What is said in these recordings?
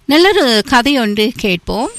நல்லொரு கதை ஒன்று கேட்போம்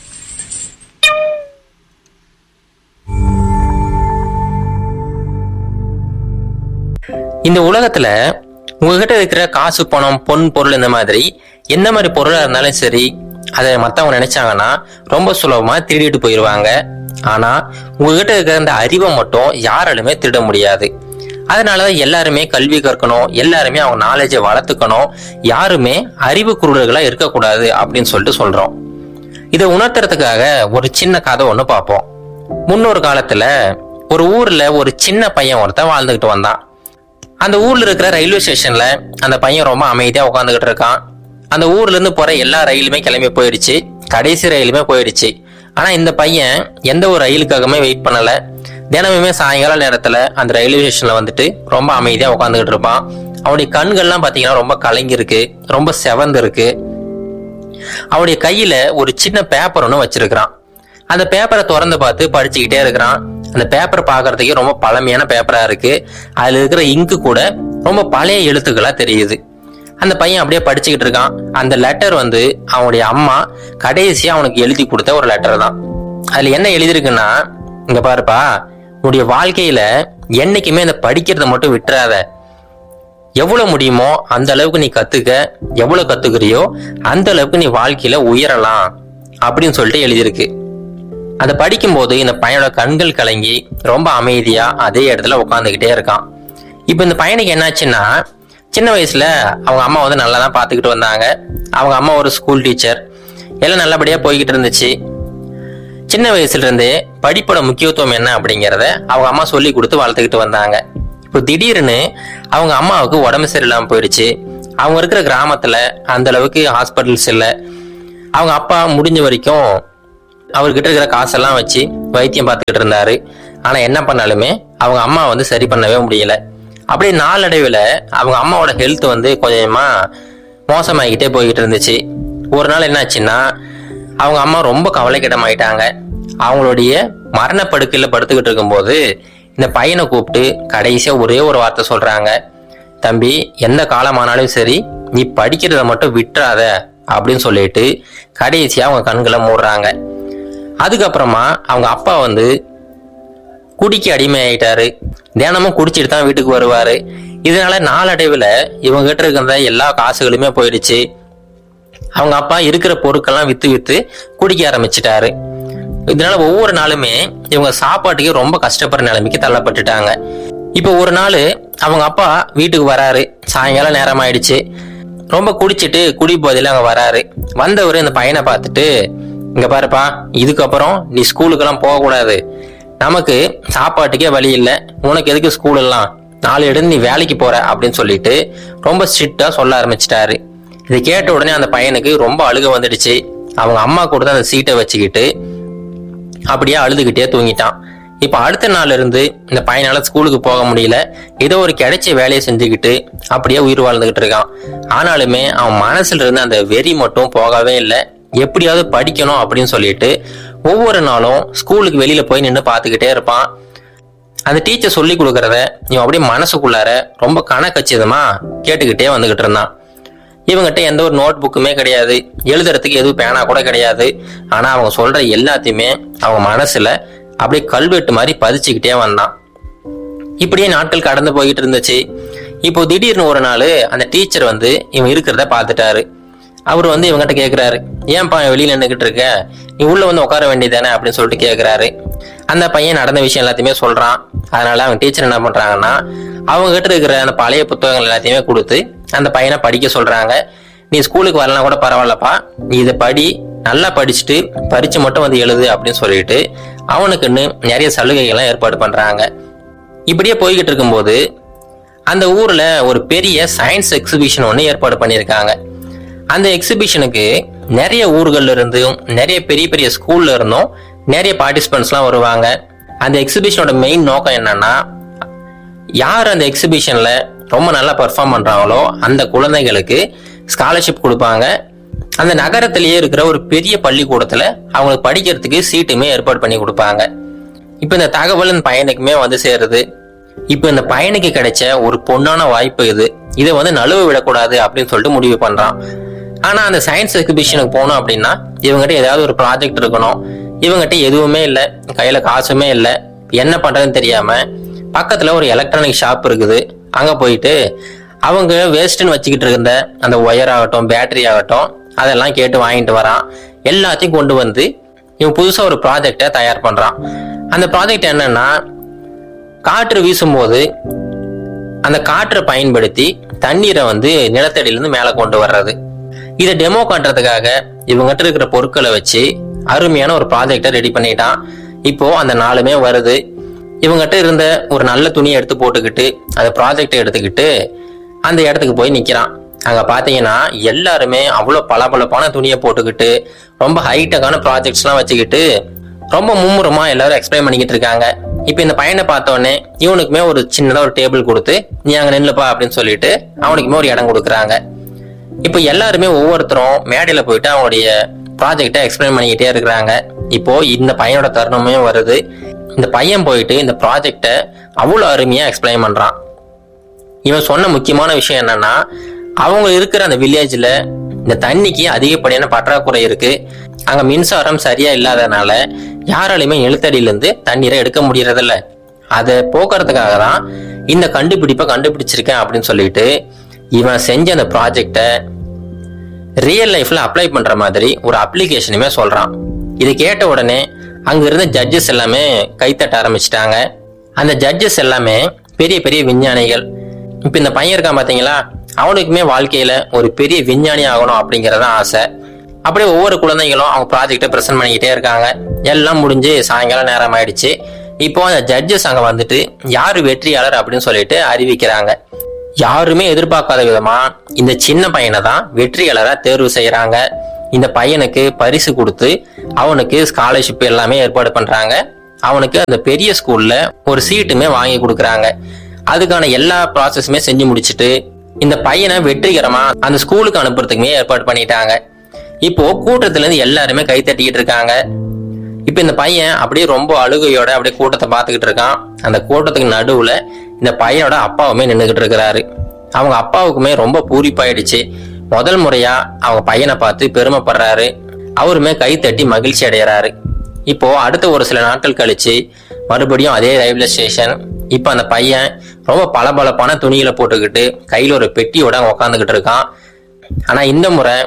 இந்த உலகத்துல உங்ககிட்ட இருக்கிற காசு பணம் பொன் பொருள் இந்த மாதிரி எந்த மாதிரி பொருளா இருந்தாலும் சரி அதை மத்தவங்க நினைச்சாங்கன்னா ரொம்ப சுலபமா திருடிட்டு போயிடுவாங்க ஆனா உங்ககிட்ட இருக்கிற அந்த அறிவை மட்டும் யாராலுமே திருட முடியாது அதனாலதான் எல்லாருமே கல்வி கற்கணும் எல்லாருமே அவங்க நாலேஜை வளர்த்துக்கணும் யாருமே அறிவு குருடர்களா இருக்கக்கூடாது அப்படின்னு சொல்லிட்டு சொல்றோம் இதை உணர்த்துறதுக்காக ஒரு சின்ன கதை ஒண்ணு பார்ப்போம் முன்னொரு காலத்துல ஒரு ஊர்ல ஒரு சின்ன பையன் ஒருத்தன் வாழ்ந்துகிட்டு வந்தான் அந்த ஊர்ல இருக்கிற ரயில்வே ஸ்டேஷன்ல அந்த பையன் ரொம்ப அமைதியா உட்காந்துக்கிட்டு இருக்கான் அந்த ஊர்ல இருந்து போற எல்லா ரயிலுமே கிளம்பி போயிடுச்சு கடைசி ரயிலுமே போயிடுச்சு ஆனா இந்த பையன் எந்த ஒரு ரயிலுக்காகவுமே வெயிட் பண்ணல தினமுமே சாயங்கால நேரத்துல அந்த ரயில்வே ஸ்டேஷன்ல வந்துட்டு ரொம்ப அமைதியா உட்காந்துக்கிட்டு இருப்பான் அவனுடைய கண்கள்லாம் பாத்தீங்கன்னா ரொம்ப கலங்கி இருக்கு ரொம்ப செவந்து இருக்கு அவனுடைய கையில ஒரு சின்ன பேப்பர் ஒன்று வச்சிருக்கிறான் அந்த பேப்பரை திறந்து பார்த்து படிச்சுக்கிட்டே இருக்கிறான் அந்த பேப்பர் பார்க்கறதுக்கே ரொம்ப பழமையான பேப்பரா இருக்கு அதுல இருக்கிற இங்கு கூட ரொம்ப பழைய எழுத்துக்களா தெரியுது அந்த பையன் அப்படியே படிச்சுக்கிட்டு இருக்கான் அந்த லெட்டர் வந்து அவனுடைய அம்மா கடைசியா அவனுக்கு எழுதி கொடுத்த ஒரு லெட்டர் தான் அதுல என்ன எழுதியிருக்குன்னா இங்க பாருப்பா உன்னுடைய வாழ்க்கையில என்னைக்குமே இந்த படிக்கிறத மட்டும் விட்டுறாத எவ்வளவு முடியுமோ அந்த அளவுக்கு நீ கத்துக்க எவ்வளவு கத்துக்கிறியோ அந்த அளவுக்கு நீ வாழ்க்கையில உயரலாம் அப்படின்னு சொல்லிட்டு எழுதியிருக்கு அதை படிக்கும்போது இந்த பையனோட கண்கள் கலங்கி ரொம்ப அமைதியா அதே இடத்துல உட்காந்துக்கிட்டே இருக்கான் இப்போ இந்த பையனுக்கு என்னாச்சுன்னா சின்ன வயசுல அவங்க அம்மா வந்து நல்லா தான் பார்த்துக்கிட்டு வந்தாங்க அவங்க அம்மா ஒரு ஸ்கூல் டீச்சர் எல்லாம் நல்லபடியா போய்கிட்டு இருந்துச்சு சின்ன வயசுல இருந்தே படிப்போட முக்கியத்துவம் என்ன அப்படிங்கிறத அவங்க அம்மா சொல்லி கொடுத்து வளர்த்துக்கிட்டு வந்தாங்க இப்போ திடீர்னு அவங்க அம்மாவுக்கு உடம்பு சரியில்லாம போயிடுச்சு அவங்க இருக்கிற கிராமத்துல அந்த அளவுக்கு ஹாஸ்பிட்டல்ஸ் இல்லை அவங்க அப்பா முடிஞ்ச வரைக்கும் அவர்கிட்ட இருக்கிற காசெல்லாம் வச்சு வைத்தியம் பார்த்துக்கிட்டு இருந்தாரு ஆனா என்ன பண்ணாலுமே அவங்க அம்மா வந்து சரி பண்ணவே முடியல அப்படியே நாளடைவில் அவங்க அம்மாவோட ஹெல்த் வந்து கொஞ்சமா மோசமாகிக்கிட்டே போய்கிட்டு இருந்துச்சு ஒரு நாள் என்னாச்சுன்னா அவங்க அம்மா ரொம்ப கவலைக்கிடமாயிட்டாங்க அவங்களுடைய மரணப்படுக்கையில் படுத்துக்கிட்டு இருக்கும்போது இந்த பையனை கூப்பிட்டு கடைசியா ஒரே ஒரு வார்த்தை சொல்றாங்க தம்பி எந்த காலமானாலும் சரி நீ படிக்கிறத மட்டும் விட்டுறாத அப்படின்னு சொல்லிட்டு கடைசியா அவங்க கண்களை மூடுறாங்க அதுக்கப்புறமா அவங்க அப்பா வந்து குடிக்கு அடிமையாயிட்டாரு தினமும் குடிச்சிட்டு தான் வீட்டுக்கு வருவாரு இதனால நாளடைவில் இவங்க கிட்ட இருக்கிற எல்லா காசுகளுமே போயிடுச்சு அவங்க அப்பா இருக்கிற பொருட்கள்லாம் வித்து வித்து குடிக்க ஆரம்பிச்சிட்டாரு இதனால ஒவ்வொரு நாளுமே இவங்க சாப்பாட்டுக்கே ரொம்ப கஷ்டப்படுற நிலைமைக்கு தள்ளப்பட்டுட்டாங்க இப்போ ஒரு நாள் அவங்க அப்பா வீட்டுக்கு வராரு சாயங்காலம் நேரம் ஆயிடுச்சு ரொம்ப குடிச்சிட்டு குடி போதையில அங்க வராரு வந்தவர் இந்த பையனை பார்த்துட்டு இங்க பாருப்பா இதுக்கப்புறம் நீ ஸ்கூலுக்கெல்லாம் போகக்கூடாது நமக்கு சாப்பாட்டுக்கே வழி இல்லை உனக்கு எதுக்கு ஸ்கூல் எல்லாம் நாலு எடுத்து நீ வேலைக்கு போற அப்படின்னு சொல்லிட்டு ரொம்ப ஸ்ட்ரிக்டா சொல்ல ஆரம்பிச்சிட்டாரு இதை கேட்ட உடனே அந்த பையனுக்கு ரொம்ப அழுக வந்துடுச்சு அவங்க அம்மா கொடுத்த அந்த சீட்டை வச்சுக்கிட்டு அப்படியே அழுதுகிட்டே தூங்கிட்டான் இப்ப அடுத்த நாள்ல இருந்து இந்த பையனால ஸ்கூலுக்கு போக முடியல ஏதோ ஒரு கிடைச்ச வேலையை செஞ்சுக்கிட்டு அப்படியே உயிர் வாழ்ந்துகிட்டு இருக்கான் ஆனாலுமே அவன் மனசுல இருந்து அந்த வெறி மட்டும் போகவே இல்லை எப்படியாவது படிக்கணும் அப்படின்னு சொல்லிட்டு ஒவ்வொரு நாளும் ஸ்கூலுக்கு வெளியில போய் நின்று பார்த்துக்கிட்டே இருப்பான் அந்த டீச்சர் சொல்லி கொடுக்கறத இவன் அப்படியே மனசுக்குள்ளார ரொம்ப கணக்கச்சிதமா கேட்டுக்கிட்டே வந்துகிட்டு இருந்தான் இவங்ககிட்ட எந்த ஒரு நோட் புக்குமே கிடையாது எழுதுறதுக்கு எதுவும் பேனா கூட கிடையாது ஆனா அவங்க சொல்ற எல்லாத்தையுமே அவங்க மனசுல அப்படியே கல்வெட்டு மாதிரி பதிச்சுக்கிட்டே வந்தான் இப்படியே நாட்கள் கடந்து போயிட்டு இருந்துச்சு இப்போ திடீர்னு ஒரு நாள் அந்த டீச்சர் வந்து இவன் இருக்கிறத பார்த்துட்டாரு அவர் வந்து இவங்ககிட்ட கேட்குறாரு ஏன்பா வெளியில நின்றுக்கிட்டு இருக்க நீ உள்ள வந்து உட்கார வேண்டியதானே அப்படின்னு சொல்லிட்டு கேட்குறாரு அந்த பையன் நடந்த விஷயம் எல்லாத்தையுமே சொல்றான் அதனால அவங்க டீச்சர் என்ன பண்றாங்கன்னா அவங்க கிட்ட இருக்கிற அந்த பழைய புத்தகங்கள் எல்லாத்தையுமே கொடுத்து அந்த பையனை படிக்க சொல்றாங்க நீ ஸ்கூலுக்கு வரலாம் கூட பரவாயில்லப்பா நீ இதை படி நல்லா படிச்சுட்டு பரிச்சு மட்டும் வந்து எழுது அப்படின்னு சொல்லிட்டு அவனுக்குன்னு நிறைய சலுகைகள்லாம் ஏற்பாடு பண்றாங்க இப்படியே போய்கிட்டு இருக்கும்போது அந்த ஊர்ல ஒரு பெரிய சயின்ஸ் எக்ஸிபிஷன் ஒன்று ஏற்பாடு பண்ணியிருக்காங்க அந்த எக்ஸிபிஷனுக்கு நிறைய ஊர்கள்ல இருந்தும் நிறைய பெரிய பெரிய ஸ்கூல்ல இருந்தும் நிறைய பார்ட்டிசிபென்ட்ஸ்லாம் வருவாங்க அந்த எக்ஸிபிஷனோட மெயின் நோக்கம் என்னன்னா யார் அந்த எக்ஸிபிஷன்ல ரொம்ப நல்லா பெர்ஃபார்ம் பண்றாங்களோ அந்த குழந்தைகளுக்கு ஸ்காலர்ஷிப் கொடுப்பாங்க அந்த நகரத்திலேயே இருக்கிற ஒரு பெரிய பள்ளிக்கூடத்துல அவங்களுக்கு படிக்கிறதுக்கு சீட்டுமே ஏற்பாடு பண்ணி கொடுப்பாங்க இப்போ இந்த தகவல் இந்த பையனுக்குமே வந்து சேருது இப்போ இந்த பையனுக்கு கிடைச்ச ஒரு பொன்னான வாய்ப்பு இது இதை வந்து நழுவ விடக்கூடாது அப்படின்னு சொல்லிட்டு முடிவு பண்றான் ஆனா அந்த சயின்ஸ் எக்ஸிபிஷனுக்கு போகணும் அப்படின்னா இவங்ககிட்ட ஏதாவது ஒரு ப்ராஜெக்ட் இருக்கணும் இவங்ககிட்ட எதுவுமே இல்லை கையில காசுமே இல்லை என்ன பண்றதுன்னு தெரியாம பக்கத்துல ஒரு எலக்ட்ரானிக் ஷாப் இருக்குது அங்க போயிட்டு அவங்க வேஸ்ட்னு வச்சுக்கிட்டு இருந்த அந்த ஒயர் ஆகட்டும் பேட்டரி ஆகட்டும் அதெல்லாம் கேட்டு வாங்கிட்டு வரான் எல்லாத்தையும் கொண்டு வந்து இவன் புதுசா ஒரு ப்ராஜெக்டை தயார் பண்றான் அந்த ப்ராஜெக்ட் என்னன்னா காற்று வீசும்போது அந்த காற்றை பயன்படுத்தி தண்ணீரை வந்து நிலத்தடியிலிருந்து மேலே கொண்டு வர்றது இதை டெமோ காட்டுறதுக்காக இவங்ககிட்ட இருக்கிற பொருட்களை வச்சு அருமையான ஒரு ப்ராஜெக்டை ரெடி பண்ணிட்டான் இப்போ அந்த நாளுமே வருது இவங்ககிட்ட இருந்த ஒரு நல்ல துணியை எடுத்து போட்டுக்கிட்டு அந்த ப்ராஜெக்டை எடுத்துக்கிட்டு அந்த இடத்துக்கு போய் நிக்கிறான் அங்க பாத்தீங்கன்னா எல்லாருமே அவ்வளோ பளபளப்பான துணியை போட்டுக்கிட்டு ரொம்ப ஹைடெக்கான ப்ராஜெக்ட்ஸ்லாம் வச்சுக்கிட்டு ரொம்ப மும்முரமா எல்லாரும் எக்ஸ்பிளைன் பண்ணிக்கிட்டு இருக்காங்க இப்போ இந்த பையனை பார்த்தோன்னே இவனுக்குமே ஒரு சின்னதா ஒரு டேபிள் கொடுத்து நீ அங்க நில்லுப்பா அப்படின்னு சொல்லிட்டு அவனுக்குமே ஒரு இடம் கொடுக்குறாங்க இப்போ எல்லாருமே ஒவ்வொருத்தரும் மேடையில போயிட்டு அவங்களுடைய ப்ராஜெக்டை எக்ஸ்பிளைன் பண்ணிக்கிட்டே இருக்கிறாங்க இப்போ இந்த பையனோட தருணமே வருது இந்த பையன் போயிட்டு இந்த ப்ராஜெக்டை அவ்வளோ அருமையா எக்ஸ்பிளைன் பண்றான் இவன் சொன்ன முக்கியமான விஷயம் என்னன்னா அவங்க இருக்கிற அந்த வில்லேஜ்ல இந்த தண்ணிக்கு அதிகப்படியான பற்றாக்குறை இருக்கு அங்க மின்சாரம் சரியா இல்லாதனால யாராலையுமே நிலத்தடியில இருந்து தண்ணீரை எடுக்க முடியறதில்ல அதை போக்குறதுக்காக தான் இந்த கண்டுபிடிப்பை கண்டுபிடிச்சிருக்கேன் அப்படின்னு சொல்லிட்டு இவன் செஞ்ச அந்த ப்ராஜெக்டை ரியல் லைஃப்ல அப்ளை பண்ற மாதிரி ஒரு அப்ளிகேஷனுமே சொல்றான் இதை கேட்ட உடனே அங்க இருந்த ஜட்ஜஸ் எல்லாமே கைத்தட்ட ஆரம்பிச்சிட்டாங்க அந்த ஜட்ஜஸ் எல்லாமே பெரிய பெரிய விஞ்ஞானிகள் இப்ப இந்த பையன் இருக்கான் பாத்தீங்களா அவனுக்குமே வாழ்க்கையில ஒரு பெரிய விஞ்ஞானி ஆகணும் அப்படிங்கறதான் ஆசை அப்படியே ஒவ்வொரு குழந்தைகளும் அவங்க ப்ராஜெக்டை ப்ரெசென்ட் பண்ணிக்கிட்டே இருக்காங்க எல்லாம் முடிஞ்சு சாயங்காலம் நேரம் ஆயிடுச்சு இப்போ அந்த ஜட்ஜஸ் அங்க வந்துட்டு யாரு வெற்றியாளர் அப்படின்னு சொல்லிட்டு அறிவிக்கிறாங்க யாருமே எதிர்பார்க்காத விதமா இந்த சின்ன பையனை தான் வெற்றியாளரா தேர்வு செய்யறாங்க இந்த பையனுக்கு பரிசு கொடுத்து அவனுக்கு ஸ்காலர்ஷிப் எல்லாமே ஏற்பாடு பண்றாங்க அவனுக்கு அந்த பெரிய ஸ்கூல்ல ஒரு சீட்டுமே வாங்கி கொடுக்குறாங்க அதுக்கான எல்லா ப்ராசஸுமே செஞ்சு முடிச்சிட்டு இந்த பையனை வெற்றிகரமா அந்த ஸ்கூலுக்கு அனுப்புறதுக்குமே ஏற்பாடு பண்ணிட்டாங்க இப்போ கூட்டத்துல இருந்து எல்லாருமே கை தட்டிக்கிட்டு இருக்காங்க இப்ப இந்த பையன் அப்படியே ரொம்ப அழுகையோட அப்படியே கூட்டத்தை பார்த்துக்கிட்டு இருக்கான் அந்த கூட்டத்துக்கு நடுவுல இந்த பையனோட அப்பாவுமே நின்றுகிட்டு இருக்கிறாரு அவங்க அப்பாவுக்குமே ரொம்ப பூரிப்பாயிடுச்சு முதல் முறையா அவங்க பையனை பார்த்து பெருமைப்படுறாரு அவருமே கை தட்டி மகிழ்ச்சி அடைகிறாரு இப்போ அடுத்த ஒரு சில நாட்கள் கழிச்சு மறுபடியும் அதே ரயில்வே ஸ்டேஷன் இப்போ அந்த பையன் ரொம்ப பளபளப்பான துணியில போட்டுக்கிட்டு கையில ஒரு பெட்டியோட அங்க உக்காந்துக்கிட்டு இருக்கான் ஆனா இந்த முறை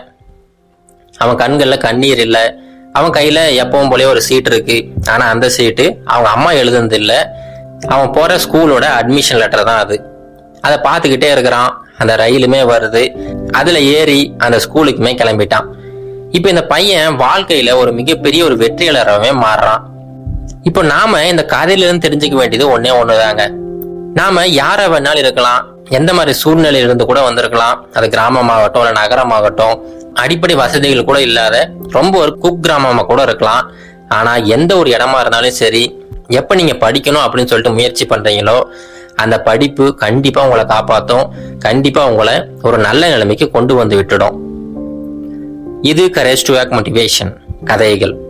அவன் கண்கள்ல கண்ணீர் இல்ல அவன் கையில எப்பவும் போலயே ஒரு சீட் இருக்கு ஆனா அந்த சீட்டு அவங்க அம்மா எழுதுனது இல்ல அவன் போற ஸ்கூலோட அட்மிஷன் லெட்டர் தான் அது அதை பார்த்துக்கிட்டே இருக்கிறான் அந்த ரயிலுமே வருது அதுல ஏறி அந்த ஸ்கூலுக்குமே கிளம்பிட்டான் இப்ப இந்த பையன் வாழ்க்கையில ஒரு மிகப்பெரிய ஒரு வெற்றியாளராகவே மாறுறான் இப்போ நாம இந்த கதையில இருந்து தெரிஞ்சுக்க வேண்டியது ஒன்னே ஒண்ணுதாங்க நாம யார வேணாலும் இருக்கலாம் எந்த மாதிரி சூழ்நிலையில இருந்து கூட வந்திருக்கலாம் அது கிராமமாகட்டும் இல்ல நகரமாகட்டும் அடிப்படை வசதிகள் கூட இல்லாத ரொம்ப ஒரு குக் கிராமமா கூட இருக்கலாம் ஆனா எந்த ஒரு இடமா இருந்தாலும் சரி எப்ப நீங்க படிக்கணும் அப்படின்னு சொல்லிட்டு முயற்சி பண்றீங்களோ அந்த படிப்பு கண்டிப்பா உங்களை காப்பாத்தும் கண்டிப்பா உங்களை ஒரு நல்ல நிலைமைக்கு கொண்டு வந்து விட்டுடும் இது கரேஜ் டு மோட்டிவேஷன் கதைகள்